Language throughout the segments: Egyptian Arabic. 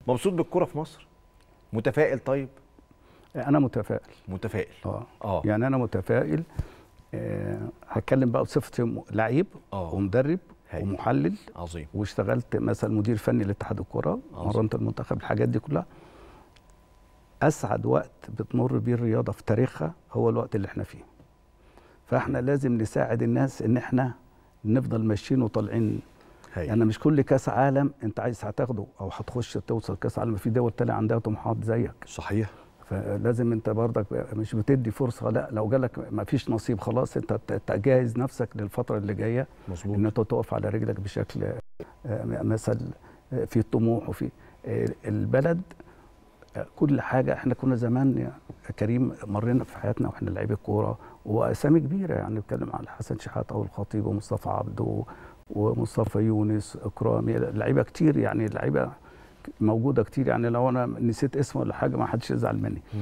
مبسوط بالكره في مصر متفائل طيب انا متفائل متفائل اه اه يعني انا متفائل آه هتكلم بقى بصفتي م- لعيب اه ومدرب هايل. ومحلل عظيم واشتغلت مثلا مدير فني لاتحاد الكره عظيم. مرنت المنتخب الحاجات دي كلها اسعد وقت بتمر بيه الرياضه في تاريخها هو الوقت اللي احنا فيه فاحنا لازم نساعد الناس ان احنا نفضل ماشيين وطالعين هايل يعني مش كل كاس عالم انت عايز هتاخده او هتخش توصل كاس عالم في دول تانية عندها طموحات زيك صحيح فلازم انت برضك مش بتدي فرصه لا لو جالك ما فيش نصيب خلاص انت ت- تجهز نفسك للفتره اللي جايه مظبوط ان انت تقف على رجلك بشكل آه، مثل آه، في طموح وفي آه، البلد آه، كل حاجه احنا كنا زمان يا كريم مرينا في حياتنا واحنا لعيبه كوره واسامي كبيره يعني بتكلم على حسن شحاته والخطيب ومصطفى عبده ومصطفى يونس اكرامي لعيبه كتير يعني لعيبه موجوده كتير يعني لو انا نسيت اسمه ولا حاجه ما حدش يزعل مني مم.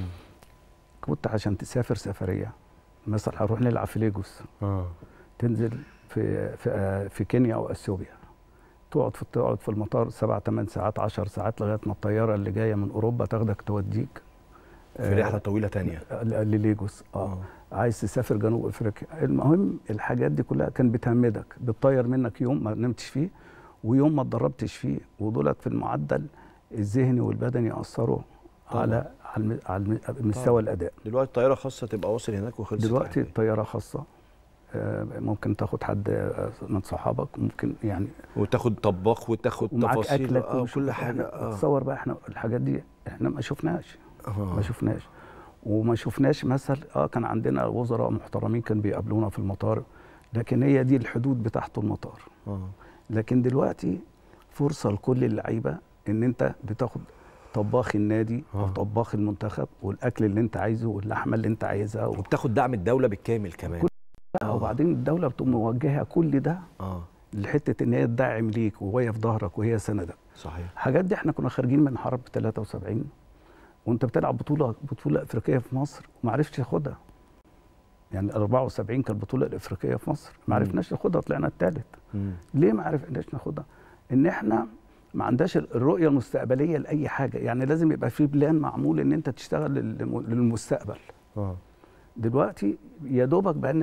كنت عشان تسافر سفريه مثلا هنروح نلعب في ليجوس اه تنزل في في آه، في كينيا او اثيوبيا تقعد في تقعد في المطار سبع ثمان ساعات 10 ساعات لغايه ما الطياره اللي جايه من اوروبا تاخدك توديك في رحله طويله تانية آه، ل- لليجوس اه اه عايز تسافر جنوب افريقيا المهم الحاجات دي كلها كان بتهمدك بتطير منك يوم ما نمتش فيه ويوم ما اتدربتش فيه ودولت في المعدل الذهني والبدني ياثروا طبعاً. على على الم- على الم- مستوى الاداء دلوقتي طياره خاصه تبقى واصل هناك وخلصت دلوقتي على كده. طياره خاصه آه، ممكن تاخد حد آه، من صحابك ممكن يعني وتاخد طباخ وتاخد ومعاك تفاصيل اكلك اه ومش كل عارف حاجه إحنا- اه تصور بقى احنا الحاجات دي احنا ما شفناش آه. ما شفناش وما شفناش مثل اه كان عندنا وزراء محترمين كانوا بيقابلونا في المطار لكن هي دي الحدود بتاعته المطار اه لكن دلوقتي فرصه لكل اللعيبه ان انت بتاخد طباخ النادي او آه. طباخ المنتخب والاكل اللي انت عايزه واللحمه اللي انت عايزها و... وبتاخد دعم الدوله بالكامل كمان كل- آه. وبعدين الدوله بتقوم موجهه كل ده اه لحته ان هي تدعم ليك وهي في ظهرك وهي سندك صحيح الحاجات دي احنا كنا خارجين من حرب 73 وانت بتلعب بطوله بطوله افريقيه في مصر وما عرفتش تاخدها يعني 74 كانت البطوله الافريقيه في مصر ما مم. عرفناش ناخدها طلعنا الثالث مم. ليه ما عرفناش ناخدها ان احنا ما عندهاش الرؤيه المستقبليه لاي حاجه يعني لازم يبقى في بلان معمول ان انت تشتغل للم- للمستقبل اه دلوقتي يا دوبك بقى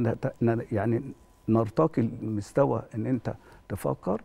يعني نرتقي المستوى ان انت تفكر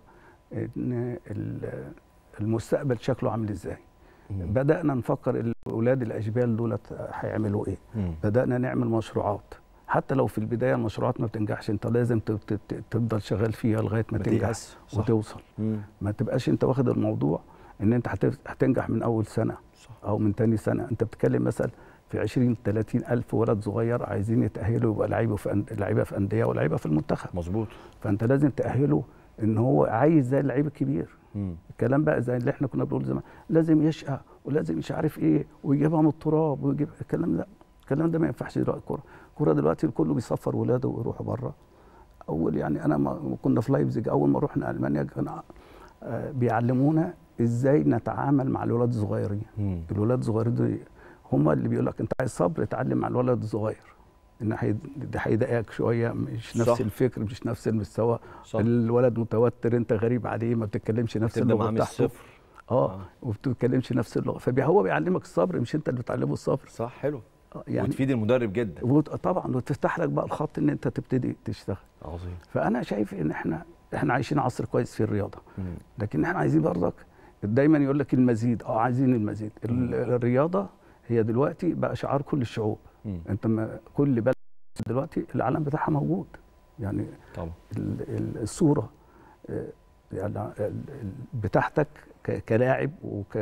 ان ال- المستقبل شكله عامل ازاي مم. بدانا نفكر الاولاد الاجبال دولت هيعملوا ايه مم. بدانا نعمل مشروعات حتى لو في البدايه المشروعات ما بتنجحش انت لازم ت- ت- ت- تفضل شغال فيها لغايه ما ما تنجح تيأس. صح. وتوصل مم. ما تبقاش انت واخد الموضوع ان انت هت- هتنجح من اول سنه صح او من تاني سنه انت بتتكلم مثلا في 20 30 الف ولد صغير عايزين يتاهلوا يبقى لعيبه في أن- لعيبه في انديه ولعيبه في المنتخب مظبوط فانت لازم تاهله ان هو عايز زي اللعيب الكبير مم. الكلام بقى زي اللي احنا كنا بنقول زمان لازم يشقى ولازم مش عارف ايه ويجيبها من التراب ويجيب الكلام ده الكلام ده ما ينفعش دلوقتي الكوره الكوره دلوقتي الكل بيسفر ولاده ويروحوا بره اول يعني انا ما كنا في لايبزيج اول ما رحنا المانيا كان آه، بيعلمونا ازاي نتعامل مع الولاد الصغيرين مم. الولاد الصغيرين دول هم اللي بيقول لك انت عايز صبر اتعلم مع الولد الصغير ان هي- ده هيضايقك شويه مش نفس صح. الفكر مش نفس المستوى صح الولد متوتر انت غريب عليه ما بتتكلمش نفس تبدا اللغه معاه من بتاعته الصفر اه آه. وما بتتكلمش نفس اللغه فهو بيعلمك الصبر مش انت اللي بتعلمه الصبر صح حلو آه، يعني يعني وتفيد المدرب جدا وت- طبعا وتفتح لك بقى الخط ان انت تبتدي تشتغل عظيم فانا شايف ان احنا احنا عايشين عصر كويس في الرياضه مم. لكن احنا عايزين برضك دايما يقول لك المزيد اه عايزين المزيد ال- الرياضه هي دلوقتي بقى شعار كل الشعوب مم. انت ما كل بلد دلوقتي العلم بتاعها موجود يعني طبعا ال- ال- الصوره آه، يعني ال- ال- بتاعتك ك- كلاعب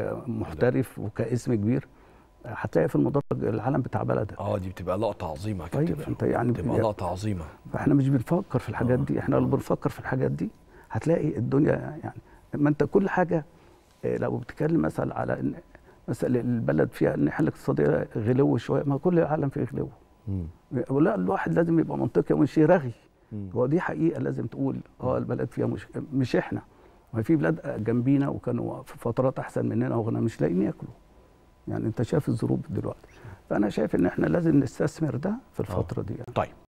وكمحترف وكاسم كبير آه، هتلاقي في المدرج العلم بتاع بلدك اه دي بتبقى لقطه عظيمه يا طيب، كابتن أنت فاروق. يعني بتبقى بي- لقطه عظيمه فاحنا مش بنفكر في الحاجات آه، دي احنا آه. لو بنفكر في الحاجات دي هتلاقي الدنيا يعني ما انت كل حاجه آه، لو بتتكلم مثلا على ان مثلا البلد فيها الناحيه الاقتصاديه غلو شويه ما كل العالم فيه غلو مم. ولا الواحد لازم يبقى منطقي ومش رغي مم. هو دي حقيقه لازم تقول اه البلد فيها مش مش احنا ما في بلاد جنبينا وكانوا في فترات احسن مننا وكنا مش لاقيين ياكلوا يعني انت شايف الظروف دلوقتي فانا شايف ان احنا لازم نستثمر ده في الفتره دي يعني. طيب